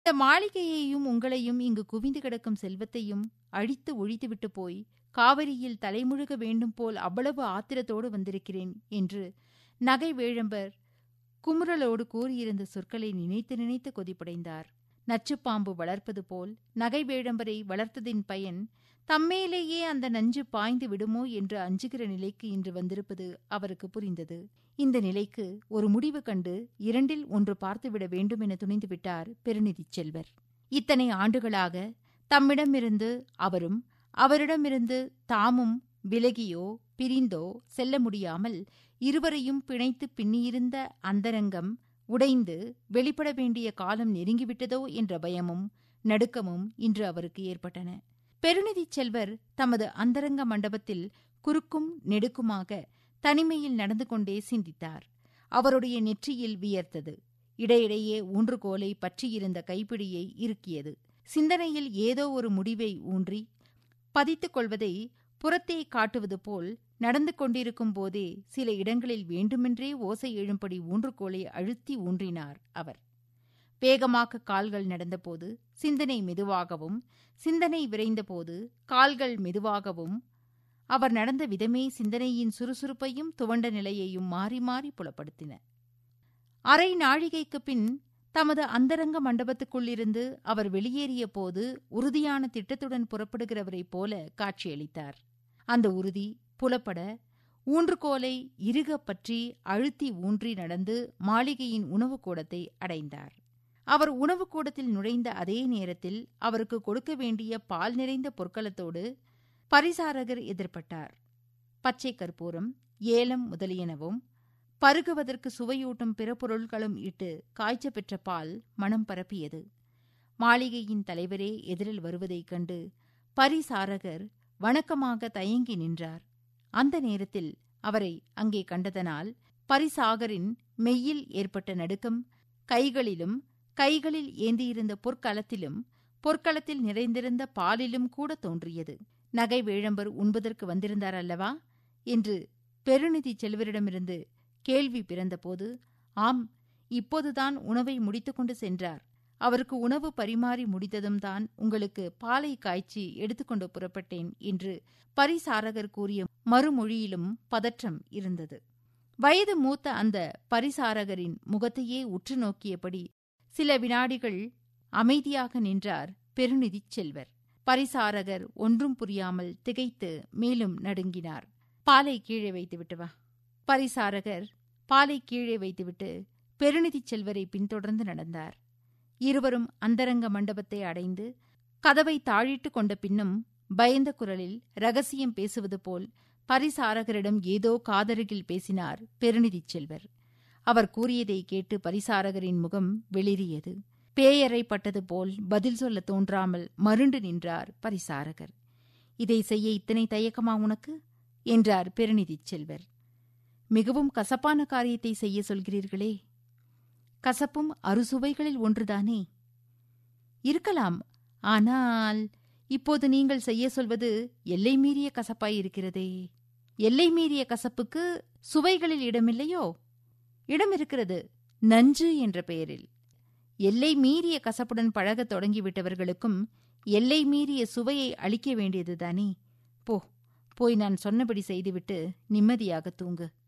இந்த மாளிகையையும் உங்களையும் இங்கு குவிந்து கிடக்கும் செல்வத்தையும் அழித்து ஒழித்துவிட்டு போய் காவிரியில் தலைமுழுக வேண்டும் போல் அவ்வளவு ஆத்திரத்தோடு வந்திருக்கிறேன் என்று நகை வேழம்பர் குமுறலோடு கூறியிருந்த சொற்களை நினைத்து நினைத்து கொதிப்படைந்தார் நச்சுப்பாம்பு வளர்ப்பது போல் நகை வேழம்பரை வளர்த்ததின் பயன் தம்மேலேயே அந்த நஞ்சு பாய்ந்து விடுமோ என்று அஞ்சுகிற நிலைக்கு இன்று வந்திருப்பது அவருக்கு புரிந்தது இந்த நிலைக்கு ஒரு முடிவு கண்டு இரண்டில் ஒன்று பார்த்துவிட வேண்டும் என துணிந்துவிட்டார் பெருநிதிச் செல்வர் இத்தனை ஆண்டுகளாக தம்மிடமிருந்து அவரும் அவரிடமிருந்து தாமும் விலகியோ பிரிந்தோ செல்ல முடியாமல் இருவரையும் பிணைத்து பின்னியிருந்த அந்தரங்கம் உடைந்து வெளிப்பட வேண்டிய காலம் நெருங்கிவிட்டதோ என்ற பயமும் நடுக்கமும் இன்று அவருக்கு ஏற்பட்டன பெருநிதிச் செல்வர் தமது அந்தரங்க மண்டபத்தில் குறுக்கும் நெடுக்குமாக தனிமையில் நடந்து கொண்டே சிந்தித்தார் அவருடைய நெற்றியில் வியர்த்தது இடையிடையே ஊன்றுகோலை பற்றியிருந்த கைப்பிடியை இறுக்கியது சிந்தனையில் ஏதோ ஒரு முடிவை ஊன்றி பதித்துக் கொள்வதை புறத்தே காட்டுவது போல் நடந்து கொண்டிருக்கும் போதே சில இடங்களில் வேண்டுமென்றே ஓசை எழும்படி ஊன்றுகோலை அழுத்தி ஊன்றினார் அவர் வேகமாக கால்கள் நடந்தபோது சிந்தனை மெதுவாகவும் சிந்தனை விரைந்தபோது கால்கள் மெதுவாகவும் அவர் நடந்த விதமே சிந்தனையின் சுறுசுறுப்பையும் துவண்ட நிலையையும் மாறி மாறி புலப்படுத்தின அரை நாழிகைக்குப் பின் தமது அந்தரங்க மண்டபத்துக்குள்ளிருந்து அவர் வெளியேறிய போது உறுதியான திட்டத்துடன் புறப்படுகிறவரைப் போல காட்சியளித்தார் அந்த உறுதி புலப்பட ஊன்றுகோலை இறுகப் பற்றி அழுத்தி ஊன்றி நடந்து மாளிகையின் உணவுக் கூடத்தை அடைந்தார் அவர் உணவுக் கூடத்தில் நுழைந்த அதே நேரத்தில் அவருக்கு கொடுக்க வேண்டிய பால் நிறைந்த பொற்களத்தோடு பரிசாரகர் எதிர்பட்டார் பச்சை கற்பூரம் ஏலம் முதலியனவும் பருகுவதற்கு சுவையூட்டும் பிற பொருள்களும் இட்டு காய்ச்ச பெற்ற பால் மனம் பரப்பியது மாளிகையின் தலைவரே எதிரில் வருவதைக் கண்டு பரிசாரகர் வணக்கமாக தயங்கி நின்றார் அந்த நேரத்தில் அவரை அங்கே கண்டதனால் பரிசாகரின் மெய்யில் ஏற்பட்ட நடுக்கம் கைகளிலும் கைகளில் ஏந்தியிருந்த பொற்களத்திலும் பொற்களத்தில் நிறைந்திருந்த பாலிலும் கூட தோன்றியது நகை வேழம்பர் உண்பதற்கு வந்திருந்தார் அல்லவா என்று பெருநிதி செல்வரிடமிருந்து கேள்வி பிறந்தபோது ஆம் இப்போதுதான் உணவை முடித்துக்கொண்டு சென்றார் அவருக்கு உணவு பரிமாறி முடித்ததும் தான் உங்களுக்கு பாலை காய்ச்சி எடுத்துக்கொண்டு புறப்பட்டேன் என்று பரிசாரகர் கூறிய மறுமொழியிலும் பதற்றம் இருந்தது வயது மூத்த அந்த பரிசாரகரின் முகத்தையே உற்று நோக்கியபடி சில வினாடிகள் அமைதியாக நின்றார் பெருநிதிச் செல்வர் பரிசாரகர் ஒன்றும் புரியாமல் திகைத்து மேலும் நடுங்கினார் பாலை கீழே வைத்துவிட்டு வா பரிசாரகர் பாலை கீழே வைத்துவிட்டு பெருநிதிச் செல்வரை பின்தொடர்ந்து நடந்தார் இருவரும் அந்தரங்க மண்டபத்தை அடைந்து கதவை தாழிட்டு கொண்ட பின்னும் பயந்த குரலில் ரகசியம் பேசுவது போல் பரிசாரகரிடம் ஏதோ காதருகில் பேசினார் பெருநிதிச் செல்வர் அவர் கூறியதை கேட்டு பரிசாரகரின் முகம் வெளிரியது பேயரை பட்டது போல் பதில் சொல்ல தோன்றாமல் மருண்டு நின்றார் பரிசாரகர் இதை செய்ய இத்தனை தயக்கமா உனக்கு என்றார் பெருநிதிச் செல்வர் மிகவும் கசப்பான காரியத்தை செய்ய சொல்கிறீர்களே கசப்பும் அறுசுவைகளில் ஒன்றுதானே இருக்கலாம் ஆனால் இப்போது நீங்கள் செய்ய சொல்வது எல்லை மீறிய கசப்பாய் இருக்கிறதே எல்லை மீறிய கசப்புக்கு சுவைகளில் இடமில்லையோ இடம் இருக்கிறது நஞ்சு என்ற பெயரில் எல்லை மீறிய கசப்புடன் பழகத் தொடங்கிவிட்டவர்களுக்கும் எல்லை மீறிய சுவையை அளிக்க வேண்டியதுதானே போ போய் நான் சொன்னபடி செய்துவிட்டு நிம்மதியாக தூங்கு